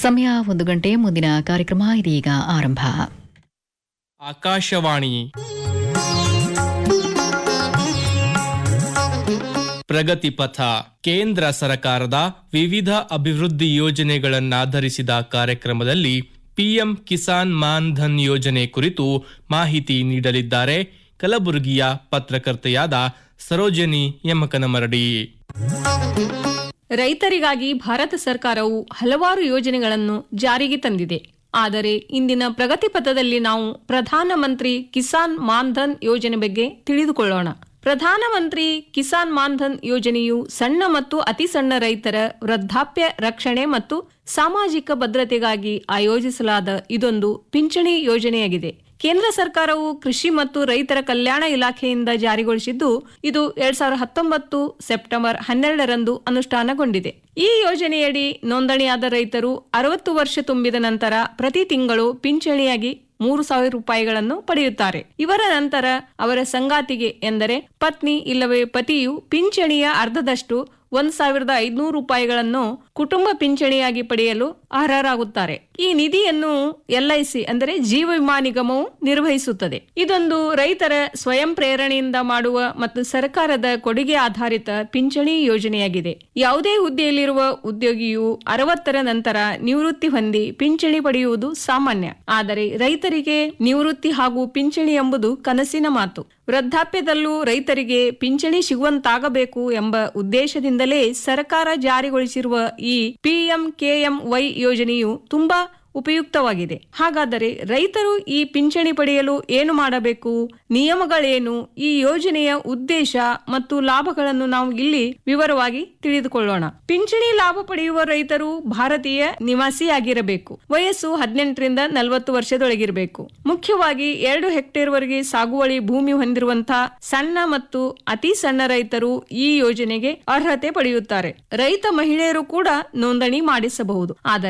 ಸಮಯ ಒಂದು ಗಂಟೆ ಮುಂದಿನ ಕಾರ್ಯಕ್ರಮ ಇದೀಗ ಆರಂಭ ಆಕಾಶವಾಣಿ ಪ್ರಗತಿ ಪಥ ಕೇಂದ್ರ ಸರಕಾರದ ವಿವಿಧ ಅಭಿವೃದ್ಧಿ ಯೋಜನೆಗಳನ್ನಾಧರಿಸಿದ ಕಾರ್ಯಕ್ರಮದಲ್ಲಿ ಪಿಎಂ ಕಿಸಾನ್ ಮಾನ್ ಧನ್ ಯೋಜನೆ ಕುರಿತು ಮಾಹಿತಿ ನೀಡಲಿದ್ದಾರೆ ಕಲಬುರಗಿಯ ಪತ್ರಕರ್ತೆಯಾದ ಸರೋಜನಿ ಯಮಕನಮರಡಿ ರೈತರಿಗಾಗಿ ಭಾರತ ಸರ್ಕಾರವು ಹಲವಾರು ಯೋಜನೆಗಳನ್ನು ಜಾರಿಗೆ ತಂದಿದೆ ಆದರೆ ಇಂದಿನ ಪ್ರಗತಿ ಪಥದಲ್ಲಿ ನಾವು ಪ್ರಧಾನಮಂತ್ರಿ ಕಿಸಾನ್ ಮಾನ್ಧನ್ ಯೋಜನೆ ಬಗ್ಗೆ ತಿಳಿದುಕೊಳ್ಳೋಣ ಪ್ರಧಾನಮಂತ್ರಿ ಕಿಸಾನ್ ಮಾನ್ಧನ್ ಯೋಜನೆಯು ಸಣ್ಣ ಮತ್ತು ಅತಿ ಸಣ್ಣ ರೈತರ ವೃದ್ಧಾಪ್ಯ ರಕ್ಷಣೆ ಮತ್ತು ಸಾಮಾಜಿಕ ಭದ್ರತೆಗಾಗಿ ಆಯೋಜಿಸಲಾದ ಇದೊಂದು ಪಿಂಚಣಿ ಯೋಜನೆಯಾಗಿದೆ ಕೇಂದ್ರ ಸರ್ಕಾರವು ಕೃಷಿ ಮತ್ತು ರೈತರ ಕಲ್ಯಾಣ ಇಲಾಖೆಯಿಂದ ಜಾರಿಗೊಳಿಸಿದ್ದು ಇದು ಎರಡ್ ಸಾವಿರದ ಹತ್ತೊಂಬತ್ತು ಸೆಪ್ಟೆಂಬರ್ ಹನ್ನೆರಡರಂದು ಅನುಷ್ಠಾನಗೊಂಡಿದೆ ಈ ಯೋಜನೆಯಡಿ ನೋಂದಣಿಯಾದ ರೈತರು ಅರವತ್ತು ವರ್ಷ ತುಂಬಿದ ನಂತರ ಪ್ರತಿ ತಿಂಗಳು ಪಿಂಚಣಿಯಾಗಿ ಮೂರು ಸಾವಿರ ರೂಪಾಯಿಗಳನ್ನು ಪಡೆಯುತ್ತಾರೆ ಇವರ ನಂತರ ಅವರ ಸಂಗಾತಿಗೆ ಎಂದರೆ ಪತ್ನಿ ಇಲ್ಲವೇ ಪತಿಯು ಪಿಂಚಣಿಯ ಅರ್ಧದಷ್ಟು ಒಂದ್ ಸಾವಿರದ ಐದುನೂರು ರೂಪಾಯಿಗಳನ್ನು ಕುಟುಂಬ ಪಿಂಚಣಿಯಾಗಿ ಪಡೆಯಲು ಅರ್ಹರಾಗುತ್ತಾರೆ ಈ ನಿಧಿಯನ್ನು ಎಲ್ಐಸಿ ಅಂದರೆ ಜೀವ ವಿಮಾ ನಿಗಮವು ನಿರ್ವಹಿಸುತ್ತದೆ ಇದೊಂದು ರೈತರ ಸ್ವಯಂ ಪ್ರೇರಣೆಯಿಂದ ಮಾಡುವ ಮತ್ತು ಸರ್ಕಾರದ ಕೊಡುಗೆ ಆಧಾರಿತ ಪಿಂಚಣಿ ಯೋಜನೆಯಾಗಿದೆ ಯಾವುದೇ ಹುದ್ದೆಯಲ್ಲಿರುವ ಉದ್ಯೋಗಿಯು ಅರವತ್ತರ ನಂತರ ನಿವೃತ್ತಿ ಹೊಂದಿ ಪಿಂಚಣಿ ಪಡೆಯುವುದು ಸಾಮಾನ್ಯ ಆದರೆ ರೈತರಿಗೆ ನಿವೃತ್ತಿ ಹಾಗೂ ಪಿಂಚಣಿ ಎಂಬುದು ಕನಸಿನ ಮಾತು ವೃದ್ಧಾಪ್ಯದಲ್ಲೂ ರೈತರಿಗೆ ಪಿಂಚಣಿ ಸಿಗುವಂತಾಗಬೇಕು ಎಂಬ ಉದ್ದೇಶದಿಂದಲೇ ಸರ್ಕಾರ ಜಾರಿಗೊಳಿಸಿರುವ ಈ ಪಿಎಂಕೆಎಂವೈ ಯೋಜನೆಯು ತುಂಬಾ ಉಪಯುಕ್ತವಾಗಿದೆ ಹಾಗಾದರೆ ರೈತರು ಈ ಪಿಂಚಣಿ ಪಡೆಯಲು ಏನು ಮಾಡಬೇಕು ನಿಯಮಗಳೇನು ಈ ಯೋಜನೆಯ ಉದ್ದೇಶ ಮತ್ತು ಲಾಭಗಳನ್ನು ನಾವು ಇಲ್ಲಿ ವಿವರವಾಗಿ ತಿಳಿದುಕೊಳ್ಳೋಣ ಪಿಂಚಣಿ ಲಾಭ ಪಡೆಯುವ ರೈತರು ಭಾರತೀಯ ನಿವಾಸಿಯಾಗಿರಬೇಕು ವಯಸ್ಸು ಹದಿನೆಂಟರಿಂದ ನಲವತ್ತು ವರ್ಷದೊಳಗಿರಬೇಕು ಮುಖ್ಯವಾಗಿ ಎರಡು ಹೆಕ್ಟೇರ್ ವರೆಗೆ ಸಾಗುವಳಿ ಭೂಮಿ ಹೊಂದಿರುವಂತಹ ಸಣ್ಣ ಮತ್ತು ಅತಿ ಸಣ್ಣ ರೈತರು ಈ ಯೋಜನೆಗೆ ಅರ್ಹತೆ ಪಡೆಯುತ್ತಾರೆ ರೈತ ಮಹಿಳೆಯರು ಕೂಡ ನೋಂದಣಿ ಮಾಡಿಸಬಹುದು ಆದರೆ